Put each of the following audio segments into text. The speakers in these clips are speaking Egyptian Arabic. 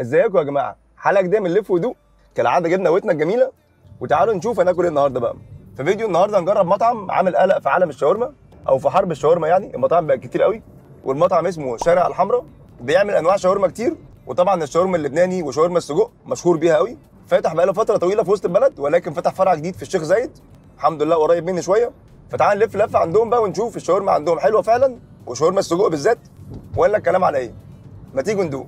ازيكم يا جماعه حلقه جديده من لف ودوق كالعاده جبنا قوتنا الجميله وتعالوا نشوف هناكل ايه النهارده بقى في فيديو النهارده هنجرب مطعم عامل قلق في عالم الشاورما او في حرب الشاورما يعني المطاعم بقت كتير قوي والمطعم اسمه شارع الحمراء بيعمل انواع شاورما كتير وطبعا الشاورما اللبناني وشاورما السجق مشهور بيها قوي فاتح بقاله فتره طويله في وسط البلد ولكن فتح فرع جديد في الشيخ زايد الحمد لله قريب مني شويه فتعال نلف لفه عندهم بقى ونشوف الشاورما عندهم حلوه فعلا وشاورما السجق بالذات ولا الكلام على ايه ما تيجوا ندوق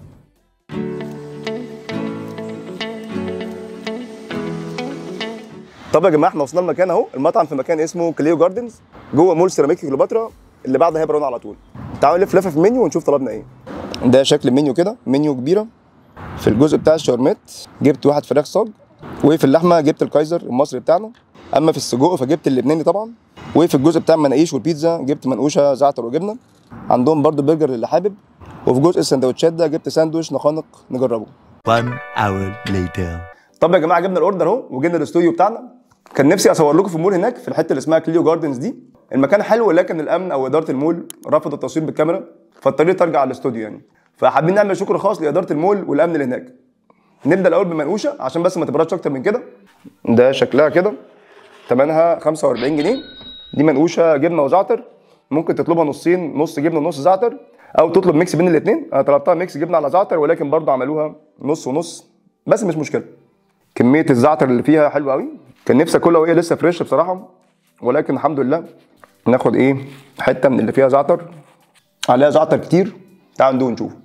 طب يا جماعه احنا وصلنا المكان اهو المطعم في مكان اسمه كليو جاردنز جوه مول سيراميك كليوباترا اللي بعد هيبرون على طول تعالوا نلف لفه في المنيو ونشوف طلبنا ايه ده شكل المنيو كده منيو كبيره في الجزء بتاع الشاورمات جبت واحد فراخ صاج وفي اللحمه جبت الكايزر المصري بتاعنا اما في السجق فجبت اللبناني طبعا وفي الجزء بتاع المناقيش والبيتزا جبت منقوشه زعتر وجبنه عندهم برضو برجر اللي حابب وفي جزء السندوتشات ده جبت ساندوتش نخانق نجربه One hour later. طب يا جماعه جبنا الاوردر اهو وجينا الاستوديو بتاعنا كان نفسي اصور لكم في المول هناك في الحته اللي اسمها كليو جاردنز دي المكان حلو ولكن الامن او اداره المول رفض التصوير بالكاميرا فاضطريت ارجع على الاستوديو يعني فحابين نعمل شكر خاص لاداره المول والامن اللي هناك نبدا الاول بمنقوشه عشان بس ما تبردش اكتر من كده ده شكلها كده ثمنها 45 جنيه دي منقوشه جبنه وزعتر ممكن تطلبها نصين نص جبنه ونص زعتر او تطلب ميكس بين الاثنين انا طلبتها ميكس جبنه على زعتر ولكن برضه عملوها نص ونص بس مش مشكله كميه الزعتر اللي فيها حلوه قوي كان نفسي اكلها وهي لسه فريش بصراحه ولكن الحمد لله ناخد ايه حته من اللي فيها زعتر عليها زعتر كتير تعالوا ندوق نشوف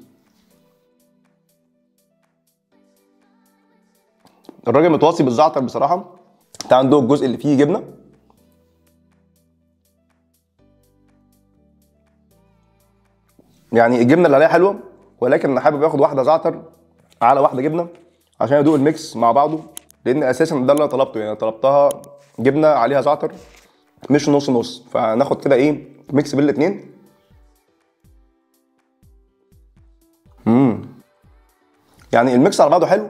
الراجل متوصي بالزعتر بصراحه تعالوا ندوق الجزء اللي فيه جبنه يعني الجبنه اللي عليها حلوه ولكن انا حابب اخد واحده زعتر على واحده جبنه عشان ادوق الميكس مع بعضه لان اساسا ده اللي انا طلبته يعني طلبتها جبنه عليها زعتر مش نص نص فناخد كده ايه ميكس بين الاثنين امم يعني الميكس على بعضه حلو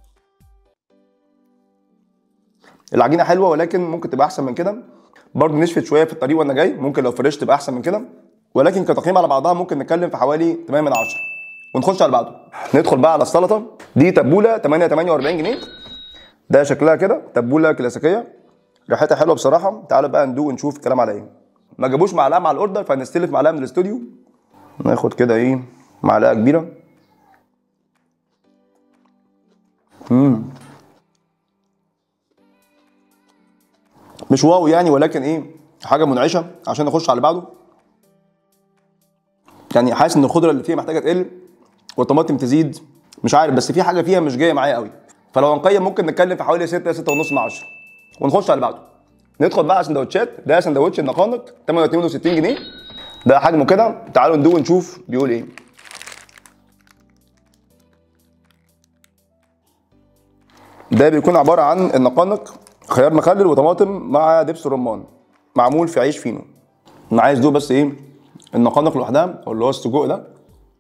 العجينه حلوه ولكن ممكن تبقى احسن من كده برضه نشفت شويه في الطريق وانا جاي ممكن لو فريش تبقى احسن من كده ولكن كتقييم على بعضها ممكن نتكلم في حوالي 8 من 10 ونخش على بعضه ندخل بقى على السلطه دي تبوله 8 48 جنيه ده شكلها كده تبوله كلاسيكيه ريحتها حلوه بصراحه تعالوا بقى ندوق ونشوف الكلام على ايه ما جابوش معلقه مع الاوردر فهنستلف معلقه من الاستوديو ناخد كده ايه معلقه كبيره امم مش واو يعني ولكن ايه حاجه منعشه عشان نخش على اللي بعده يعني حاسس ان الخضره اللي فيها محتاجه تقل والطماطم تزيد مش عارف بس في حاجه فيها مش جايه معايا قوي فلو هنقيم ممكن نتكلم في حوالي 6 6 ونص من 10 ونخش على اللي بعده ندخل بقى على سندوتشات ده سندوتش النقانق 862 جنيه ده حجمه كده تعالوا ندوق ونشوف بيقول ايه ده بيكون عباره عن النقانق خيار مخلل وطماطم مع دبس رمان معمول في عيش فينو انا عايز دوق بس ايه النقانق لوحدها او اللي هو السجق ده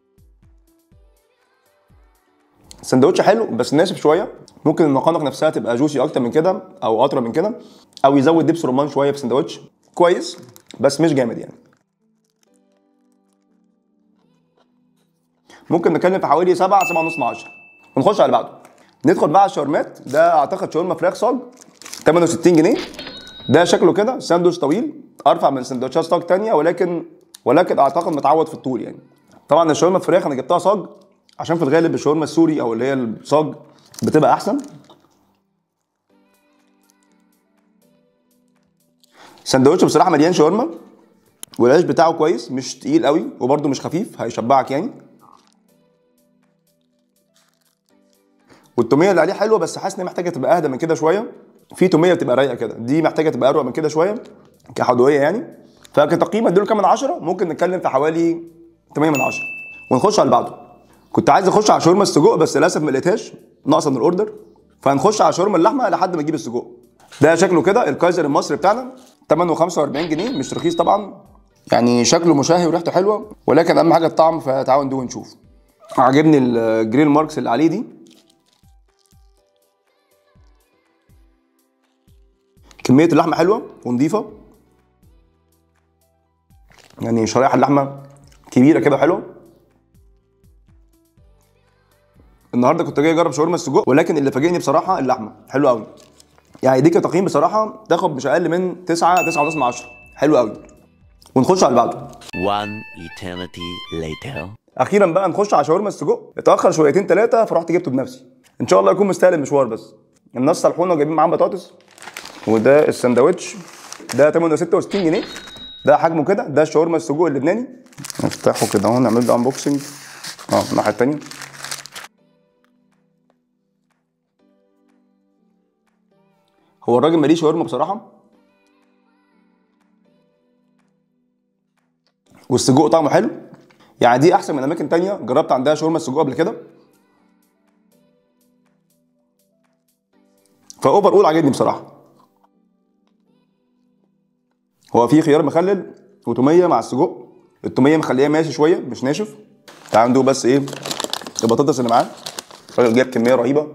سندوتش حلو بس ناشف شويه ممكن النقانق نفسها تبقى جوسي اكتر من كده او اطرى من كده او يزود دبس رمان شويه في سندوتش كويس بس مش جامد يعني ممكن نتكلم في حوالي 7 7 ونص من 10 ونخش على اللي بعده ندخل بقى على الشاورمات ده اعتقد شاورما فراخ صاج 68 جنيه ده شكله كده ساندوتش طويل ارفع من سندوتشات صاج تانية ولكن ولكن اعتقد متعود في الطول يعني طبعا الشاورما الفراخ انا جبتها صاج عشان في الغالب الشاورما السوري او اللي هي الصاج بتبقى احسن سندوتش بصراحه مليان شاورما والعيش بتاعه كويس مش تقيل قوي وبرده مش خفيف هيشبعك يعني والتوميه اللي عليه حلوه بس حاسس ان هي محتاجه تبقى اهدى من كده شويه في توميه بتبقى رايقه كده دي محتاجه تبقى اروق من كده شويه كحدويه يعني فكتقييم اديله كام من 10 ممكن نتكلم في حوالي 8 من 10 ونخش على اللي بعده كنت عايز اخش على شاورما السجق بس للاسف ما لقيتهاش ناقصه من الاوردر فهنخش على شاورما اللحمه لحد ما نجيب السجق ده شكله كده الكايزر المصري بتاعنا ثمنه 45 جنيه مش رخيص طبعا يعني شكله مشهي وريحته حلوه ولكن اهم حاجه الطعم فتعالوا ندوق ونشوف عاجبني الجريل ماركس اللي عليه دي كميه اللحمه حلوه ونظيفه يعني شرايح اللحمه كبيره كده حلوه النهارده كنت جاي اجرب شاورما السجق ولكن اللي فاجئني بصراحه اللحمه حلو قوي يعني دي كتقييم بصراحه تاخد مش اقل من 9 9 ونص من 10 حلو قوي ونخش على اللي بعده One eternity later. اخيرا بقى نخش على شاورما السجق اتاخر شويتين ثلاثه فرحت جبته بنفسي ان شاء الله يكون مستاهل المشوار بس الناس صالحونا وجايبين معاه بطاطس وده السندوتش ده ثمنه 66 جنيه ده حجمه كده ده الشاورما السجق اللبناني نفتحه كده اهو نعمل له انبوكسنج اه الناحيه الثانيه هو الراجل ماليه شاورما بصراحه والسجق طعمه حلو يعني دي احسن من اماكن تانية جربت عندها شاورما السجق قبل كده فاوفر اول عجبني بصراحه هو في خيار مخلل وتوميه مع السجق التوميه مخليه ماشي شويه مش ناشف تعالوا ندوق بس ايه البطاطس اللي معاه الراجل جايب كميه رهيبه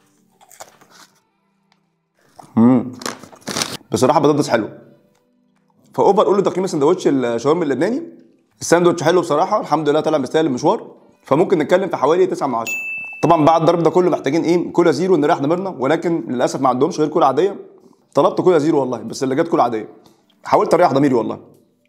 امم بصراحه بطاطس حلو فاوفر اقول له تقييم السندوتش الشاورما اللبناني الساندوتش حلو بصراحه الحمد لله طلع مستاهل المشوار فممكن نتكلم في حوالي 9 من 10 طبعا بعد الضرب ده كله محتاجين ايه كولا زيرو نريح ضميرنا ولكن للاسف ما عندهمش غير كولا عاديه طلبت كولا زيرو والله بس اللي جت كولا عاديه حاولت اريح ضميري والله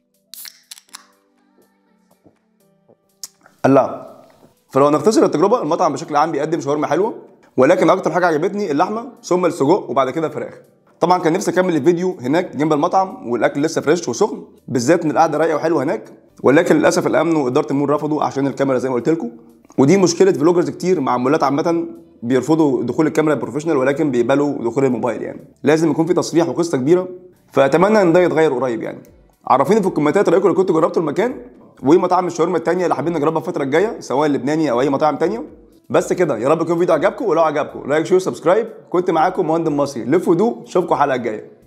لا فلو نختصر التجربه المطعم بشكل عام بيقدم شاورما حلوه ولكن اكتر حاجه عجبتني اللحمه ثم السجق وبعد كده الفراخ طبعا كان نفسي اكمل الفيديو هناك جنب المطعم والاكل لسه فريش وسخن بالذات ان القعده رايقه وحلوه هناك ولكن للاسف الامن واداره المول رفضوا عشان الكاميرا زي ما قلت لكم ودي مشكله فلوجرز كتير مع مولات عامه بيرفضوا دخول الكاميرا البروفيشنال ولكن بيقبلوا دخول الموبايل يعني لازم يكون في تصريح وقصه كبيره فاتمنى ان ده يتغير قريب يعني عرفيني في الكومنتات رايكم لو كنتوا جربتوا المكان ومطاعم الشاورما التانية اللي حابين نجربها الفتره الجايه سواء اللبناني او اي مطاعم تانية بس كده يا رب يكون الفيديو عجبكم ولو عجبكم لايك شير سبسكرايب كنت معاكم مهندم مصري لف ودوق اشوفكم الحلقه الجايه